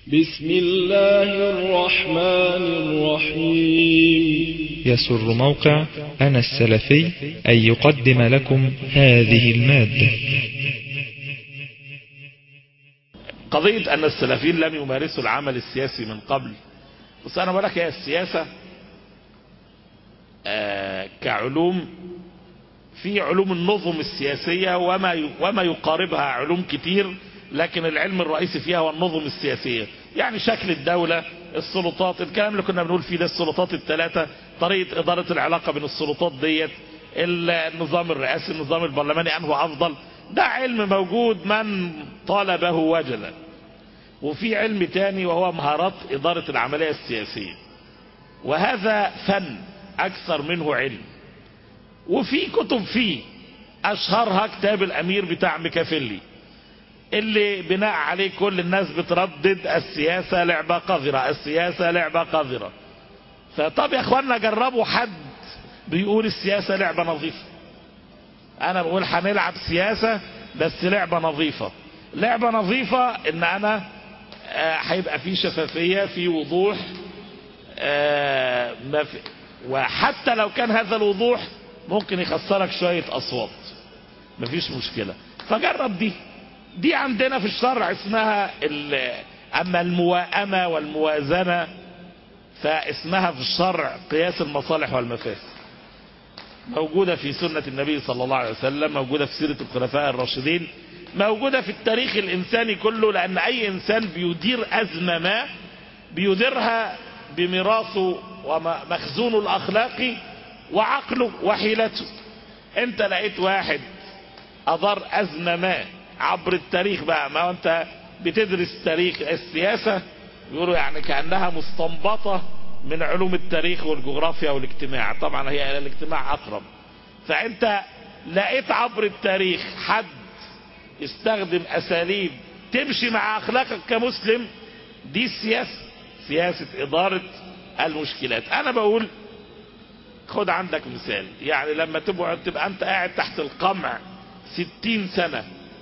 بسم الله الرحمن الرحيم يسر موقع أنا السلفي أن يقدم لكم هذه المادة قضية أن السلفيين لم يمارسوا العمل السياسي من قبل بس أنا بقولك هي السياسة آه كعلوم في علوم النظم السياسية وما وما يقاربها علوم كتير لكن العلم الرئيسي فيها هو النظم السياسية يعني شكل الدولة السلطات الكلام اللي كنا بنقول فيه ده السلطات الثلاثة طريقة إدارة العلاقة بين السلطات ديت النظام الرئاسي النظام البرلماني أنه أفضل ده علم موجود من طلبه وجلا وفي علم تاني وهو مهارات إدارة العملية السياسية وهذا فن أكثر منه علم وفي كتب فيه أشهرها كتاب الأمير بتاع ميكافيلي اللي بناء عليه كل الناس بتردد السياسة لعبة قذرة السياسة لعبة قذرة فطب يا اخوانا جربوا حد بيقول السياسة لعبة نظيفة انا بقول هنلعب سياسة بس لعبة نظيفة لعبة نظيفة ان انا هيبقى في شفافية في وضوح آه ما في وحتى لو كان هذا الوضوح ممكن يخسرك شوية اصوات مفيش مشكلة فجرب دي دي عندنا في الشرع اسمها اما المواءمة والموازنة فاسمها في الشرع قياس المصالح والمفاسد موجودة في سنة النبي صلى الله عليه وسلم موجودة في سيرة الخلفاء الراشدين موجودة في التاريخ الإنساني كله لأن أي إنسان بيدير أزمة ما بيديرها بميراثه ومخزونه الأخلاقي وعقله وحيلته أنت لقيت واحد أضر أزمة ما عبر التاريخ بقى ما أنت بتدرس تاريخ السياسة بيقولوا يعني كأنها مستنبطة من علوم التاريخ والجغرافيا والاجتماع طبعا هي الى الاجتماع اقرب فانت لقيت عبر التاريخ حد يستخدم اساليب تمشي مع اخلاقك كمسلم دي السياسة سياسة ادارة المشكلات انا بقول خد عندك مثال يعني لما تبقى, تبقى انت قاعد تحت القمع ستين سنة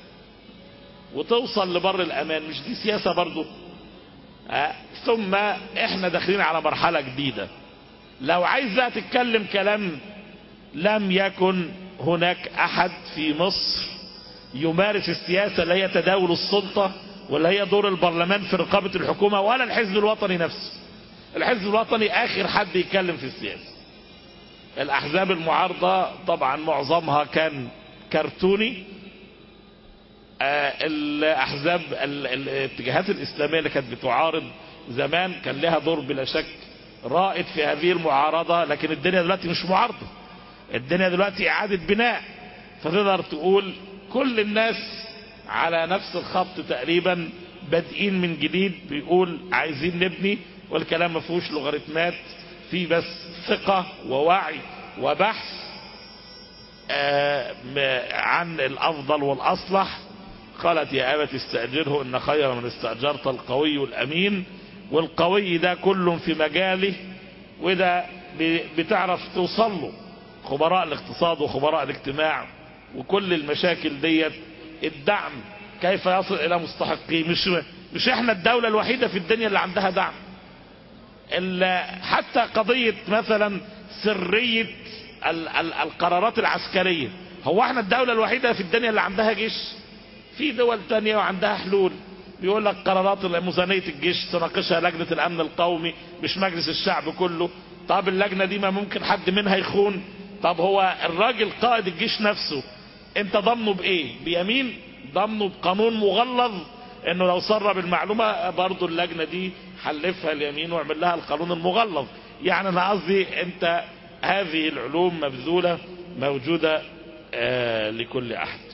وتوصل لبر الامان مش دي سياسة برضو أه؟ ثم احنا داخلين على مرحلة جديدة لو عايز تتكلم كلام لم يكن هناك احد في مصر يمارس السياسة اللي هي تداول السلطة ولا هي دور البرلمان في رقابة الحكومة ولا الحزب الوطني نفسه الحزب الوطني اخر حد يتكلم في السياسة الاحزاب المعارضة طبعا معظمها كان كرتوني الاحزاب الاتجاهات الاسلاميه اللي كانت بتعارض زمان كان لها دور بلا شك رائد في هذه المعارضه لكن الدنيا دلوقتي مش معارضه الدنيا دلوقتي اعاده بناء فتقدر تقول كل الناس على نفس الخط تقريبا بادئين من جديد بيقول عايزين نبني والكلام ما فيهوش لوغاريتمات في بس ثقه ووعي وبحث عن الافضل والاصلح قالت يا أبت استأجره إن خير من استأجرت القوي الأمين والقوي ده كل في مجاله وده بتعرف توصل له خبراء الاقتصاد وخبراء الاجتماع وكل المشاكل ديت الدعم كيف يصل إلى مستحقيه مش مش احنا الدولة الوحيدة في الدنيا اللي عندها دعم حتى قضية مثلا سرية ال ال القرارات العسكرية هو احنا الدولة الوحيدة في الدنيا اللي عندها جيش في دول تانية وعندها حلول بيقول لك قرارات ميزانية الجيش تناقشها لجنة الامن القومي مش مجلس الشعب كله طب اللجنة دي ما ممكن حد منها يخون طب هو الراجل قائد الجيش نفسه انت ضمنه بايه بيمين ضمنه بقانون مغلظ انه لو سرب المعلومة برضو اللجنة دي حلفها اليمين واعمل لها القانون المغلظ يعني انا قصدي انت هذه العلوم مبذولة موجودة آه لكل احد